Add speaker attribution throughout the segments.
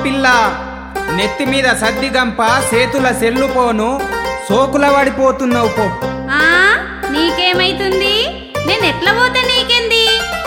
Speaker 1: పిల్ల నెత్తి మీద సద్దిగంప సేతుల సెల్లుపోను సోకుల పడిపోతున్నావు పో
Speaker 2: ఆ నీకేమైతుంది నేను ఎట్లా పోతే నీకేంది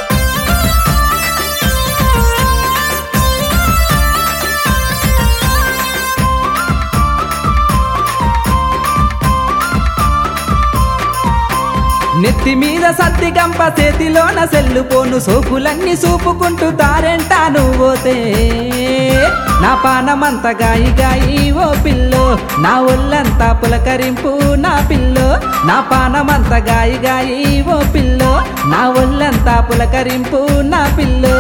Speaker 3: నెత్తి మీద సత్తి గంప చేతిలోన సెల్లుపోను సోకులన్నీ చూపుకుంటూ తారెంటా నువ్వోతే నా పానమంత గాయి గాయి ఓ పిల్లో నా ఒళ్ళంతా పులకరింపు నా పిల్లో నా పానమంత గాయి గాయి ఓ పిల్లో నా ఒళ్ళంతా పులకరింపు నా పిల్లో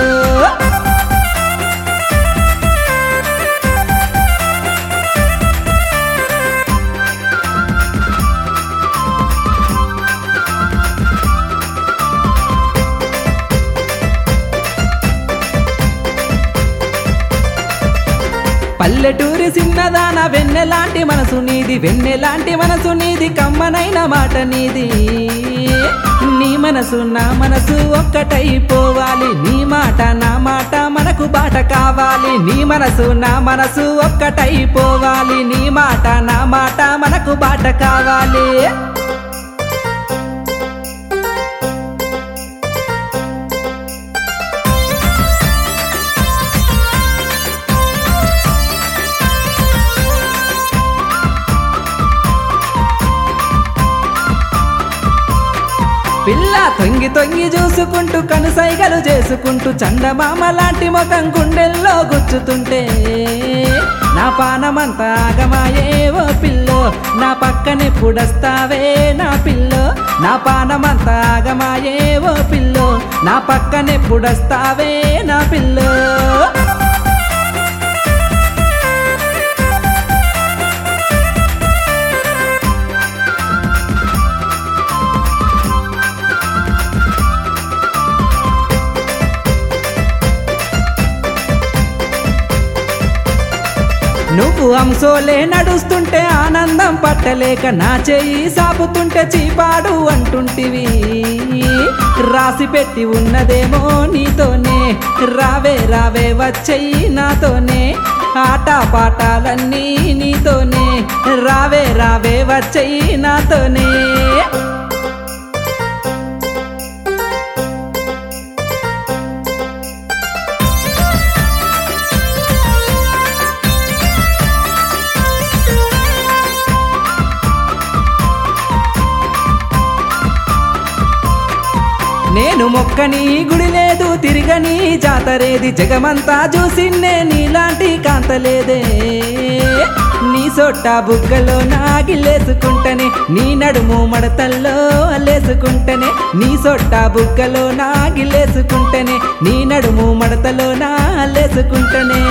Speaker 3: పల్లెటూరి చిన్నదాన వెన్నెలాంటి మనసు నీది వెన్నెలాంటి మనసు నీది కమ్మనైన మాట నీది నీ మనసు నా మనసు ఒక్కటైపోవాలి నీ మాట నా మాట మనకు బాట కావాలి నీ మనసు నా మనసు ఒక్కటైపోవాలి నీ మాట నా మాట మనకు బాట కావాలి పిల్ల తొంగి తొంగి చూసుకుంటూ కనుసైగలు చేసుకుంటూ చందమామ లాంటి ముఖం గుండెల్లో గుచ్చుతుంటే నా పానమంతా ఆగమాయే ఓ పిల్లో నా పక్కనెప్పుడొస్తావే నా పిల్లో నా పానమంతా ఆగమాయే ఓ పిల్లో నా పక్కనెప్పుడొస్తావే నా పిల్లో నువ్వు అంశోలే నడుస్తుంటే ఆనందం పట్టలేక నా చెయ్యి సాపుతుంటే చీపాడు అంటుంటివి రాసి పెట్టి ఉన్నదేమో నీతోనే రావే రావే వచ్చేయి నాతోనే ఆట పాటాలన్నీ నీతోనే రావే రావే వచ్చేయి నాతోనే నేను మొక్కని గుడి లేదు తిరగని జాతరేది జగమంతా చూసిన్నే నీలాంటి కాంతలేదే నీ సొట్ట బుగ్గలో నాగిలేసుకుంటనే నీ నడుము మడతల్లో అల్లేసుకుంటనే నీ సొట్ట బుగ్గలో నాగిలేసుకుంటనే నీ నడుము మడతలో నా అల్లేసుకుంటనే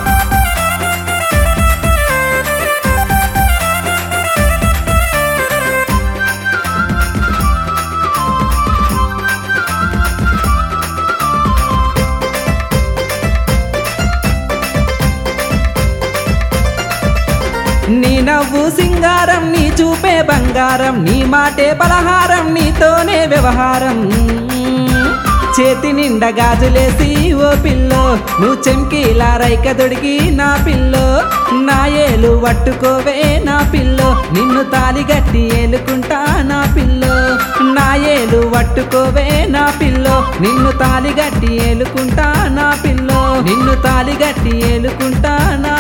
Speaker 3: నీ నవ్వు సింగారం నీ చూపే బంగారం నీ మాటే పలహారం నీతోనే వ్యవహారం చేతి నిండా గాజులేసి ఓ పిల్లో నువ్వు చెంకిలా రైక దొడిగి నా పిల్లో నా ఏలు పట్టుకోవే నా పిల్లో నిన్ను తాలిగట్టి ఏలుకుంటా నా పిల్లో నా ఏలు పట్టుకోవే నా పిల్లో నిన్ను తాలిగట్టి ఏలుకుంటా నా పిల్లో నిన్ను తాలిగట్టి ఏలుకుంటా నా